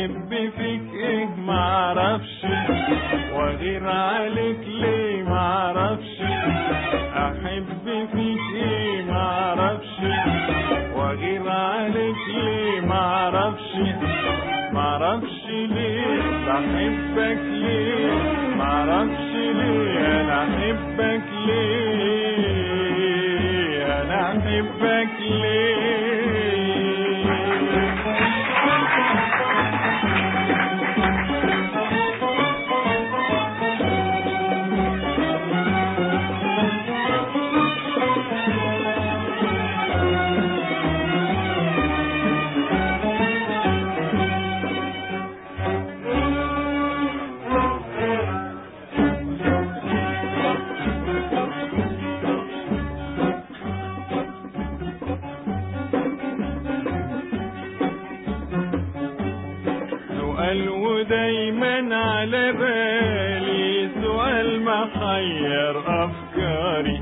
احب فيك ايه معرفش واغير عليك ليه معرفش احب فيك ايه معرفش واغير عليك ليه معرفش معرفش ليه بحبك ليه معرفش ليه انا احبك ليه انا احبك ليه سؤال ودايما على بالي سؤال محير افكاري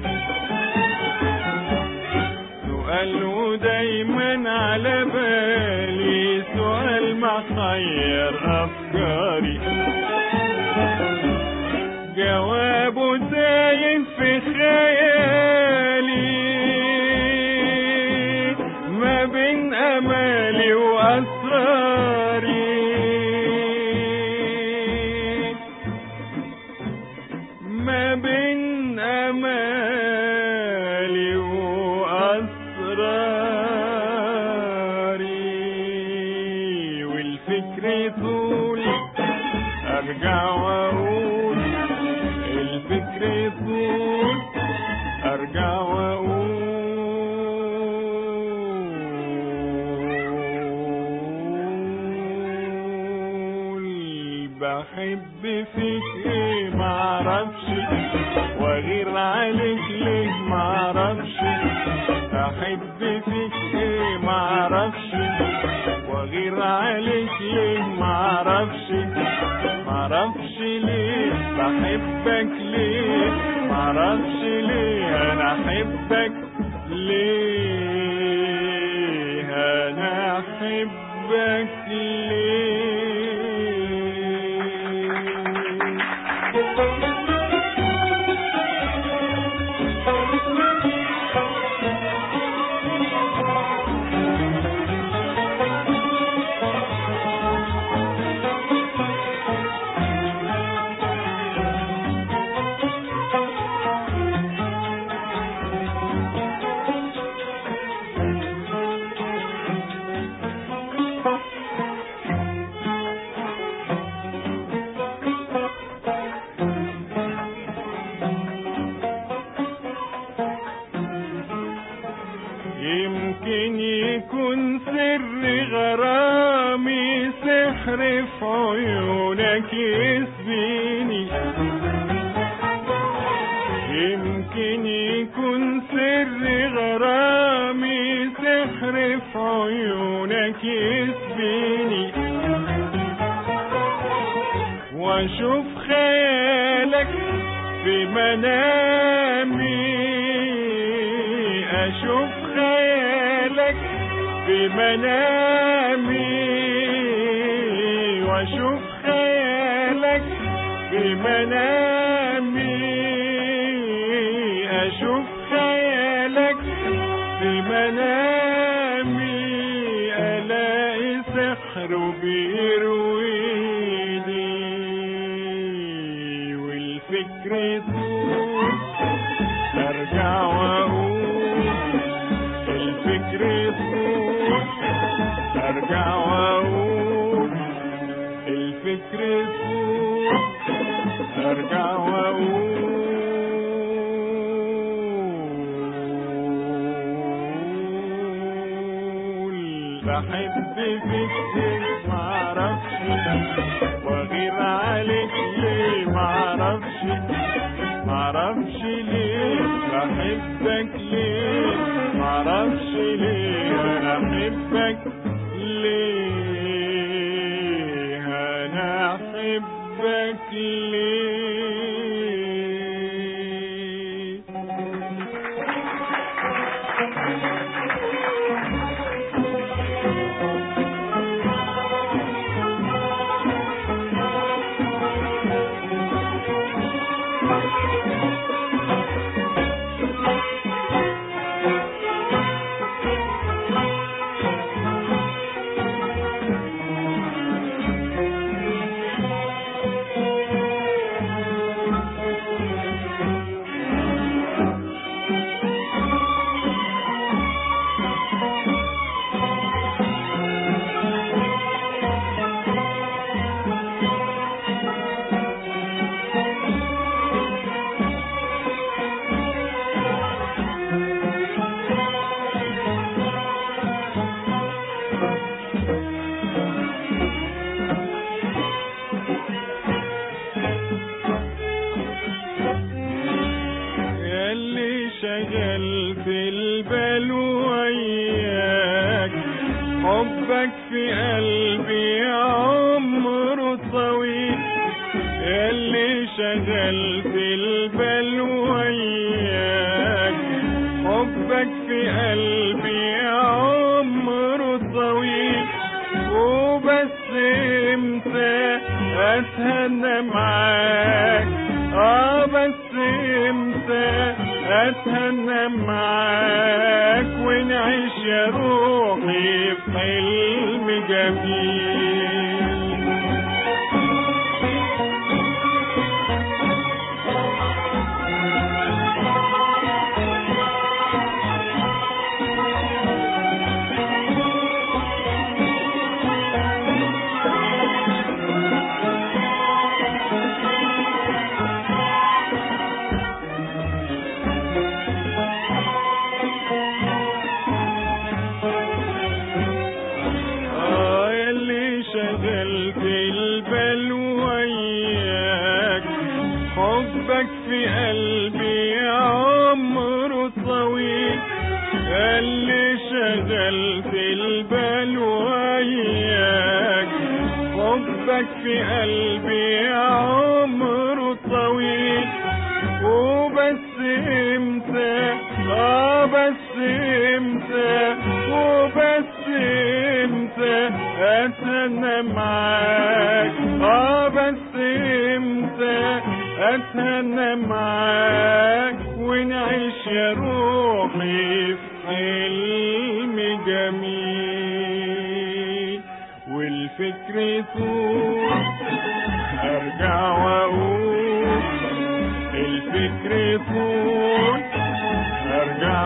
سؤال ودايما على بالي سؤال محير افكاري جوابه تايه في خيالي ما بين امالي واسراري ما بين امالي واسراري والفكر طول ارجع واقول الفكر طول ارجع واقول بحب فيك ايه معرفش واغير عليك ليه معرفش احب فيك ايه معرفش واغير عليك ليه معرفش معرفش ليه بحبك ليه معرفش ليه انا احبك ليه انا احبك ليه يمكن يكون سر غرامي سحر في عيونك يسبيني يمكن يكون سر غرامي سحر في عيونك يسبيني واشوف خيالك في منامي اشوف خيالك في منامي واشوف خيالك في منامي اشوف خيالك في منامي الاقي سحر بيرويني والفكر طول ارجع واقول الفكر طول ارجع واقول الفكر طول ارجع واقول بحب فيك معرفش واغير عليك ليه معرفش معرفش ليه بحبك ليه معرفش ليه انا احبك ليه انا احبك ليه شغلت البال وياك حبك في قلبي عمره طويل وبس امتى اتهنى معاك اه بس امتى اتهنى معاك ونعيش يا روحي في حلم جميل آه يلي شغلت البال وياك حبك في قلبي عمره طويل يلي شغلت البال وياك حبك في قلبي عمره طويل وبس امتى اه بس امتى وبس امتى اتهنى معاك اه بس امتى اتهنى معاك ونعيش يا روحي في حلم جميل والفكر يطول ارجع واقول الفكر يطول ارجع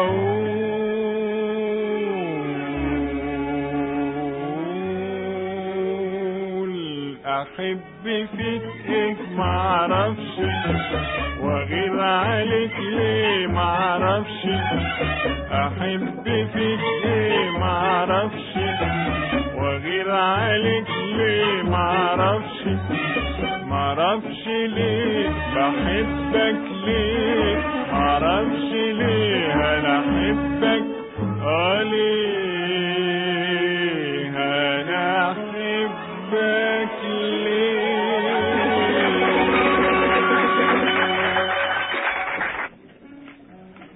واقول احب فيك ايه معرفش واغير عليك ليه معرفش احب فيك ايه معرفش واغير عليك ليه معرفش معرفش ليه بحبك ليه معرفش ليه انا احبك اه ليه انا احبك ليه